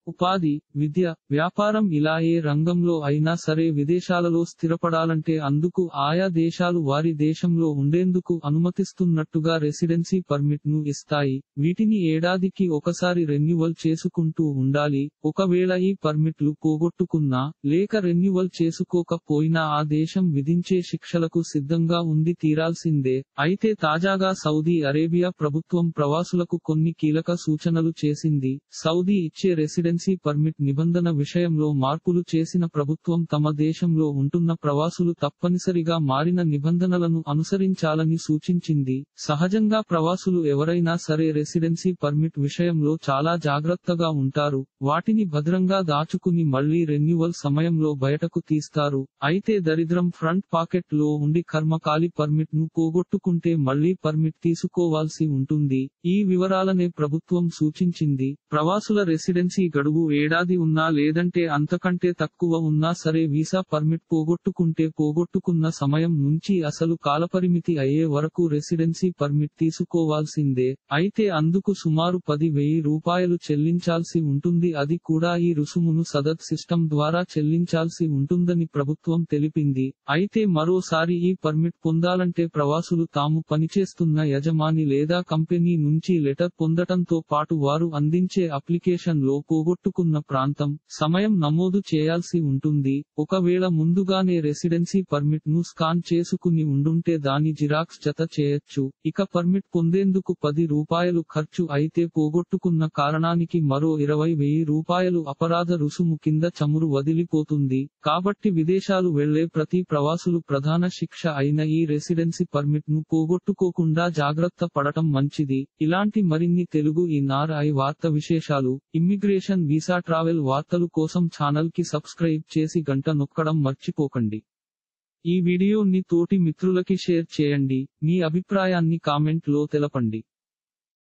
ఉపాధి విద్య వ్యాపారం ఇలా ఏ రంగంలో అయినా సరే విదేశాలలో స్థిరపడాలంటే అందుకు ఆయా దేశాలు వారి దేశంలో ఉండేందుకు అనుమతిస్తున్నట్టుగా రెసిడెన్సీ పర్మిట్ ను ఇస్తాయి వీటిని ఏడాదికి ఒకసారి రెన్యువల్ చేసుకుంటూ ఉండాలి ఒకవేళ ఈ పర్మిట్లు పోగొట్టుకున్నా లేక రెన్యువల్ చేసుకోకపోయినా ఆ దేశం విధించే శిక్షలకు సిద్ధంగా ఉంది తీరాల్సిందే అయితే తాజాగా సౌదీ అరేబియా ప్రభుత్వం ప్రవాసులకు కొన్ని కీలక సూచనలు చేసింది సౌదీ ఇచ్చే రెసిడెన్సీ పర్మిట్ నిబంధన విషయంలో మార్పులు చేసిన ప్రభుత్వం తమ దేశంలో ఉంటున్న ప్రవాసులు తప్పనిసరిగా మారిన నిబంధనలను అనుసరించాలని సూచించింది సహజంగా ప్రవాసులు ఎవరైనా సరే రెసిడెన్సీ పర్మిట్ విషయంలో చాలా జాగ్రత్తగా ఉంటారు వాటిని భద్రంగా దాచుకుని మళ్లీ రెన్యువల్ సమయంలో బయటకు తీస్తారు అయితే దరిద్రం ఫ్రంట్ పాకెట్ లో ఉండి కర్మకాలి పర్మిట్ ను పోగొట్టుకుంటే మళ్లీ పర్మిట్ తీసుకోవాల్సి ఉంటుంది ఈ వివరాలనే ప్రభుత్వం సూచించింది ప్రవాసుల రెసిడెన్సీ గడువు ఏడాది ఉన్నా లేదంటే అంతకంటే తక్కువ ఉన్నా సరే వీసా పర్మిట్ పోగొట్టుకుంటే పోగొట్టుకున్న సమయం నుంచి అసలు కాలపరిమితి అయ్యే వరకు రెసిడెన్సీ పర్మిట్ తీసుకోవాల్సిందే అయితే అందుకు సుమారు పది వెయ్యి రూపాయలు చెల్లించాల్సి ఉంటుంది అది కూడా ఈ రుసుమును సదత్ సిస్టమ్ ద్వారా చెల్లించాల్సి ఉంటుందని ప్రభుత్వం తెలిపింది అయితే మరోసారి ఈ పర్మిట్ పొందాలంటే ప్రవాసులు తాము పనిచేస్తున్న యజమాని లేదా కంపెనీ నుంచి లెటర్ పొందటంతో పాటు వారు అందించే అప్లికేషన్ లో పోగొట్టుకున్న ప్రాంతం సమయం నమోదు చేయాల్సి ఉంటుంది ఒకవేళ ముందుగానే రెసిడెన్సీ పర్మిట్ ను స్కాన్ చేసుకుని ఉండుంటే దాని జిరాక్స్ జత చేయొచ్చు ఇక పర్మిట్ పొందేందుకు పది రూపాయలు ఖర్చు అయితే పోగొట్టుకున్న కారణానికి మరో ఇరవై వెయ్యి రూపాయలు అపరాధ రుసుము కింద చమురు వదిలిపోతుంది కాబట్టి విదేశాలు వెళ్లే ప్రతి ప్రవాసులు ప్రధాన శిక్ష అయిన ఈ రెసిడెన్సీ పర్మిట్ ను పోగొట్టుకోకుండా జాగ్రత్త పడటం మంచిది ఇలాంటి మరిన్ని తెలుగు ఈ నార్ ఐ వార్త విశేషాలు ఇమ్మిగ్రేషన్ వీసా ట్రావెల్ వార్తలు కోసం ఛానల్ కి సబ్స్క్రైబ్ చేసి గంట నొక్కడం మర్చిపోకండి ఈ వీడియోని తోటి మిత్రులకి షేర్ చేయండి మీ అభిప్రాయాన్ని కామెంట్ లో తెలపండి